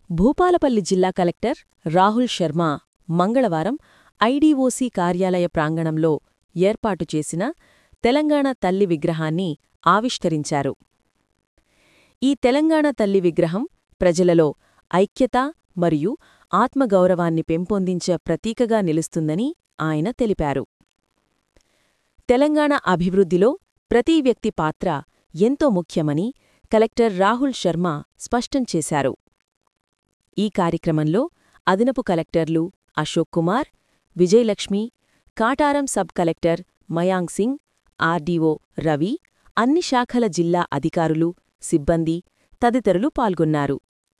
భూపాలపల్లి జిల్లా కలెక్టర్ రాహుల్ శర్మ మంగళవారం ఐడీఓసీ కార్యాలయ ప్రాంగణంలో ఏర్పాటు చేసిన తెలంగాణ తల్లి విగ్రహాన్ని ఆవిష్కరించారు ఈ తెలంగాణ తల్లి విగ్రహం ప్రజలలో ఐక్యత మరియు ఆత్మగౌరవాన్ని పెంపొందించే ప్రతీకగా నిలుస్తుందని ఆయన తెలిపారు తెలంగాణ అభివృద్ధిలో ప్రతి వ్యక్తి పాత్ర ఎంతో ముఖ్యమని కలెక్టర్ రాహుల్ శర్మ స్పష్టం చేశారు ఈ కార్యక్రమంలో అదనపు కలెక్టర్లు Ashok Kumar Vijayalakshmi Kataram sub collector Mayank Singh RDO Ravi అన్ని శాఖల జిల్లా అధికారులు సిబ్బంది తదితరులు పాల్గొన్నారు